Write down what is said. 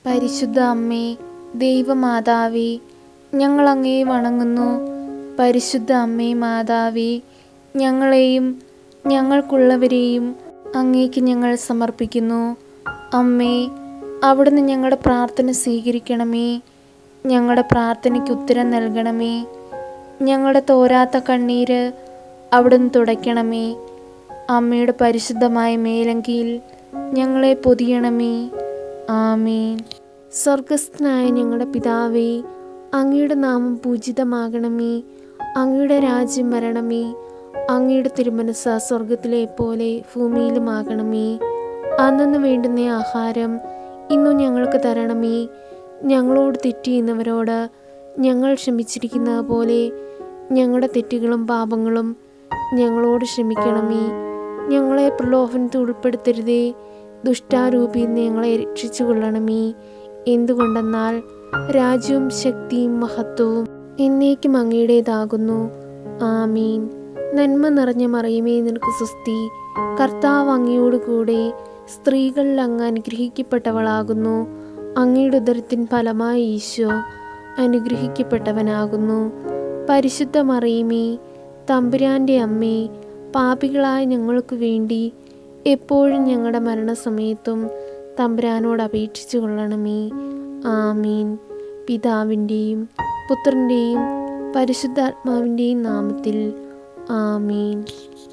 പരിശുദ്ധ അമ്മേ ദൈവമാതാവേ ഞങ്ങൾ അങ്ങേ വണങ്ങുന്നു പരിശുദ്ധ അമ്മേ മാതാവേ ഞങ്ങളെയും ഞങ്ങൾക്കുള്ളവരെയും അങ്ങേക്ക് ഞങ്ങൾ സമർപ്പിക്കുന്നു അമ്മേ അവിടുന്ന് ഞങ്ങളുടെ പ്രാർത്ഥന സ്വീകരിക്കണമേ ഞങ്ങളുടെ പ്രാർത്ഥനയ്ക്ക് ഉത്തരം നൽകണമേ ഞങ്ങളുടെ തോരാത്ത കണ്ണീര് അവിടുന്ന് തുടയ്ക്കണമേ അമ്മയുടെ പരിശുദ്ധമായ മേലങ്കിയിൽ ഞങ്ങളെ പൊതിയണമേ ആമേൻ സ്വർഗസ്ഥനായ ഞങ്ങളുടെ പിതാവേ അങ്ങയുടെ നാമം പൂജിതമാകണമേ അങ്ങയുടെ രാജ്യം വരണമേ അങ്ങയുടെ തിരുമനസ് സ്വർഗത്തിലെ പോലെ ഭൂമിയിലുമാകണമേ അന്നു വേണ്ടുന്ന ആഹാരം ഇന്നും ഞങ്ങൾക്ക് തരണമേ ഞങ്ങളോട് തെറ്റിയുന്നവരോട് ഞങ്ങൾ ക്ഷമിച്ചിരിക്കുന്നത് പോലെ ഞങ്ങളുടെ തെറ്റുകളും പാപങ്ങളും ഞങ്ങളോട് ക്ഷമിക്കണമേ ഞങ്ങളെ പ്രലോഭനത്തിൽ ഉൾപ്പെടുത്തരുതേ ദുഷ്ടാരൂപിയിൽ നിന്ന് ഞങ്ങളെ രക്ഷിച്ചു കൊള്ളണമേ എന്തുകൊണ്ടെന്നാൽ രാജ്യവും ശക്തിയും മഹത്വവും എന്നേക്കും അങ്ങയുടേതാകുന്നു ആമീൻ നന്മ നിറഞ്ഞ മറിയുമേ നിനക്ക് സുസ്തി കർത്താവ് അങ്ങയോട് കൂടെ സ്ത്രീകളിൽ അങ്ങ് അനുഗ്രഹിക്കപ്പെട്ടവളാകുന്നു അങ്ങയുടെ ഉദരത്തിൻ ഫലമായി ഈശോ അനുഗ്രഹിക്കപ്പെട്ടവനാകുന്നു പരിശുദ്ധ മറിയുമേ തമ്പുരാൻ്റെ അമ്മേ പാപികളായ ഞങ്ങൾക്ക് വേണ്ടി എപ്പോഴും ഞങ്ങളുടെ മരണസമയത്തും തമ്പുരാനോട് അപേക്ഷിച്ചു കൊള്ളണമേ ആമീൻ പിതാവിൻ്റെയും പുത്രൻ്റെയും പരിശുദ്ധാത്മാവിൻ്റെയും നാമത്തിൽ ആമീൻ